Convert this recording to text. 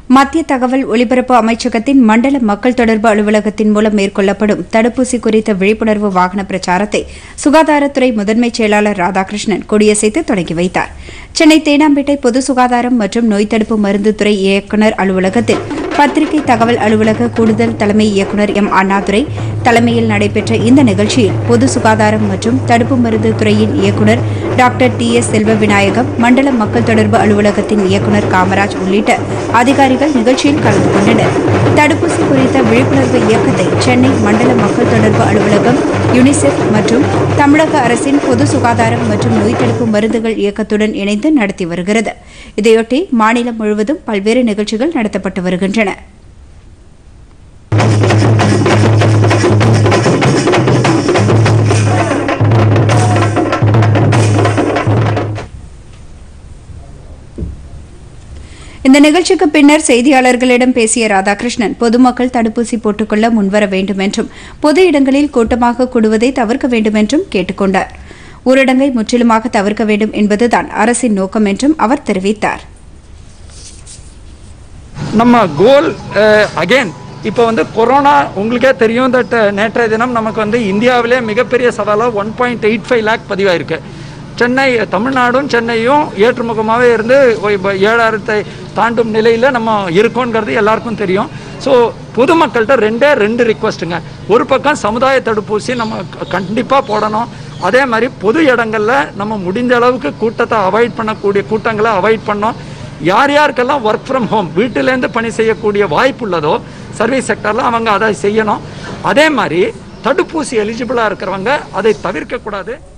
மத்திய தகவல் ஒலிபரப்பு அமைச்சகத்தின் மண்டல மக்கள் தொடர்பு அலுவலகத்தின் மூலம் மேற்கொள்ளப்படும் தடுப்பூசி குறித்த விழிப்புணர்வு வாகன பிரச்சாரத்தை சுகாதாரத்துறை முதன்மைச் செயலாளர் ராதாகிருஷ்ணன் கொடியசைத்து தொடங்கி வைத்தார் சென்னை தேனாம்பேட்டை பொது சுகாதாரம் மற்றும் நோய் தடுப்பு மருந்து துறை இயக்குநர் அலுவலகத்தில் பத்திரிகை தகவல் அலுவலக கூடுதல் தலைமை இயக்குநர் எம் அண்ணாதுரை தலைமையில் நடைபெற்ற இந்த நிகழ்ச்சியில் பொது சுகாதாரம் மற்றும் தடுப்பு மருந்து துறையின் இயக்குநர் டாக்டர் டி எஸ் செல்வ விநாயகம் மண்டல மக்கள் தொடர்பு அலுவலகத்தின் இயக்குநர் காமராஜ் உள்ளிட்ட அதிகாரிகள் நிகழ்ச்சியில் கலந்து கொண்டனர் தடுப்பூசி குறித்த விழிப்புணர்வு இயக்கத்தை சென்னை மண்டல மக்கள் தொடர்பு அலுவலகம் யுனிசெஃப் மற்றும் தமிழக அரசின் பொது சுகாதாரம் மற்றும் நோய் தடுப்பு மருந்துகள் இயக்கத்துடன் இணைந்து நடத்தி வருகிறது இதையொட்டி மாநிலம் முழுவதும் பல்வேறு நிகழ்ச்சிகள் நடத்தப்பட்டு வருகின்றன இந்த நிகழ்ச்சிக்கு பின்னர் செய்தியாளர்களிடம் பேசிய ராதாகிருஷ்ணன் பொதுமக்கள் தடுப்பூசி போட்டுக்கொள்ள முன்வர வேண்டும் என்றும் பொது இடங்களில் கூட்டமாக கூடுவதை தவிர்க்க வேண்டும் என்றும் கேட்டுக் கொண்டார் ஊரடங்கை முற்றிலுமாக தவிர்க்க வேண்டும் என்பதுதான் அரசின் நோக்கம் என்றும் அவர் தெரிவித்தார் நம்ம கோல் அகைன் இப்போ வந்து கொரோனா உங்களுக்கே தெரியும் தட் நேற்றைய தினம் நமக்கு வந்து இந்தியாவிலே மிகப்பெரிய சவாலாக one point eight five lakh பதிவாயிருக்கு சென்னை தமிழ்நாடும் சென்னையும் ஏற்றுமுகமாகவே இருந்து இப்போ ஏழாயிரத்தை தாண்டும் நிலையில் நம்ம இருக்கோங்கிறது எல்லாருக்கும் தெரியும் ஸோ பொதுமக்கள்கிட்ட ரெண்டே ரெண்டு ரிக்வஸ்ட்டுங்க ஒரு பக்கம் சமுதாய தடுப்பூசி நம்ம கண்டிப்பாக போடணும் அதே மாதிரி பொது இடங்களில் நம்ம முடிஞ்ச அளவுக்கு கூட்டத்தை அவாய்ட் பண்ணக்கூடிய கூட்டங்களை அவாய்ட் பண்ணோம் யார் யாருக்கெல்லாம் ஒர்க் ஃப்ரம் ஹோம் வீட்டிலேருந்து பணி செய்யக்கூடிய வாய்ப்பு உள்ளதோ சர்வீஸ் செக்டரில் அவங்க அதை செய்யணும் அதே மாதிரி தடுப்பூசி எலிஜிபிளாக இருக்கிறவங்க அதை தவிர்க்கக்கூடாது